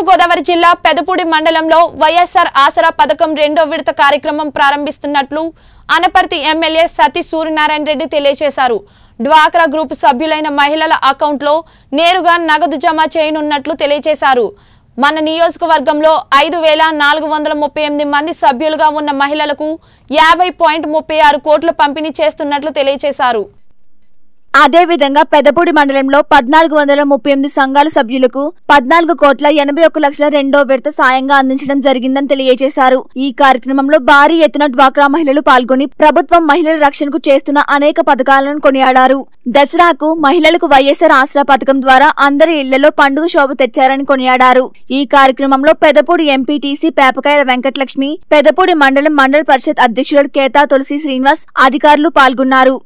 తూర్పుగోదావరి జిల్లా పెదపూడి మండలంలో వైఎస్ఆర్ ఆసరా పథకం రెండో విడత కార్యక్రమం ప్రారంభిస్తున్నట్లు అనపర్తి ఎమ్మెల్యే సతీ సూర్యనారాయణ రెడ్డి తెలియజేశారు డ్వాక్రా గ్రూప్ సభ్యులైన మహిళల అకౌంట్లో నేరుగా నగదు జమ చేయనున్నట్లు తెలియజేశారు మన నియోజకవర్గంలో ఐదు వేల నాలుగు వందల ముప్పై ఎనిమిది మంది సభ్యులుగా ఉన్న మహిళలకు యాభై పాయింట్ ముప్పై ఆరు కోట్లు పంపిణీ చేస్తున్నట్లు తెలియజేశారు అదేవిధంగా పెదపూడి మండలంలో పద్నాలుగు వందల ముప్పై ఎనిమిది సంఘాల సభ్యులకు పద్నాలుగు కోట్ల ఎనభై ఒక్క లక్షల రెండో విడత సాయంగా అందించడం జరిగిందని తెలియజేశారు ఈ కార్యక్రమంలో భారీ ఎత్తున డ్వాక్రా మహిళలు పాల్గొని ప్రభుత్వం మహిళల రక్షణకు చేస్తున్న అనేక పథకాలను కొనియాడారు దసరాకు మహిళలకు వైఎస్ఆర్ ఆసరా పథకం ద్వారా అందరి ఇళ్లలో పండుగ శోభ తెచ్చారని కొనియాడారు ఈ కార్యక్రమంలో పెదపూడి ఎంపీటీసీ పేపకాయల వెంకటలక్ష్మి పెదపూడి మండలం మండల పరిషత్ అధ్యక్షుడు కేతా తులసి శ్రీనివాస్ అధికారులు పాల్గొన్నారు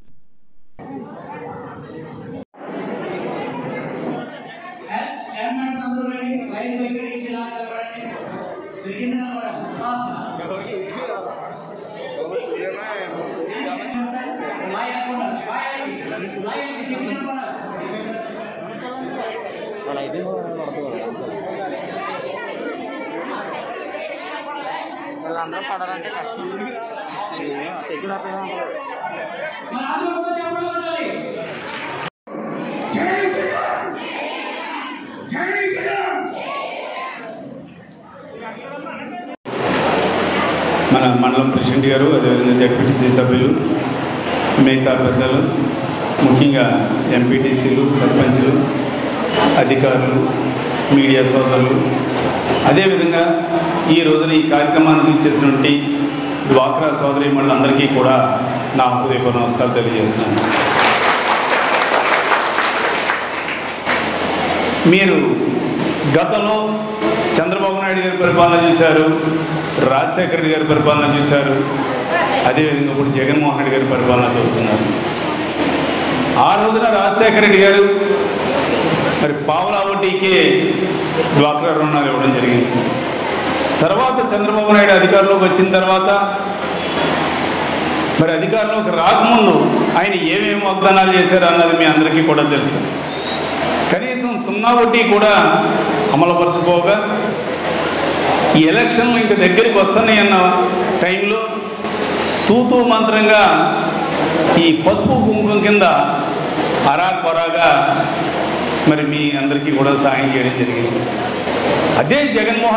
హెల్మెట్స్ అందరూ రండి లైన్ ఇక్కడ ఇచ్చి ఇలా నిలబడండి మీరు కింద నిలబడాలి ఫాస్ట్ లాయ్ అనుకున్నారు లాయ్ అండి లాయ్ అండి చిక్కి నిలబడాలి వీళ్ళందరూ పడాలంటే కష్టం తెగులు మన అందరూ ఒక చెప్పడం ఉండాలి జై జగన్ జై జగన్ మన మండలం ప్రెసిడెంట్ గారు అదేవిధంగా జడ్పీటీసీ సభ్యులు మిగతా పెద్దలు ముఖ్యంగా ఎంపీటీసీలు సర్పంచులు అధికారులు మీడియా సోదరులు అదేవిధంగా ఈ రోజున ఈ కార్యక్రమానికి ఇచ్చేసినటువంటి డ్వాక్రా సోదరి మండలందరికీ కూడా నా హృదయపూర్వ నమస్కారం తెలియజేస్తున్నాను మీరు గతంలో చంద్రబాబు నాయుడు గారి పరిపాలన చూశారు రాజశేఖర రెడ్డి గారి పరిపాలన చూశారు అదేవిధంగా ఇప్పుడు జగన్మోహన్ రెడ్డి గారి పరిపాలన చూస్తున్నారు ఆ రోజున రాజశేఖర రెడ్డి గారు మరి పావులా వడ్డీకే డ్వాక్రా రుణాలు ఇవ్వడం జరిగింది తర్వాత చంద్రబాబు నాయుడు అధికారంలోకి వచ్చిన తర్వాత మరి అధికారంలోకి రాకముందు ఆయన ఏమేమి వాగ్దానాలు చేశారు అన్నది మీ అందరికీ కూడా తెలుసు కనీసం సున్నా వడ్డీ కూడా అమలుపరచుకోగా ఈ ఎలక్షన్లు ఇంక దగ్గరికి వస్తున్నాయి అన్న టైంలో తూతూ మంత్రంగా ఈ పసుపు కుంకుమ కింద అరా కొరాగా మరి మీ అందరికీ కూడా సాయం చేయడం జరిగింది అదే జగన్మోహన్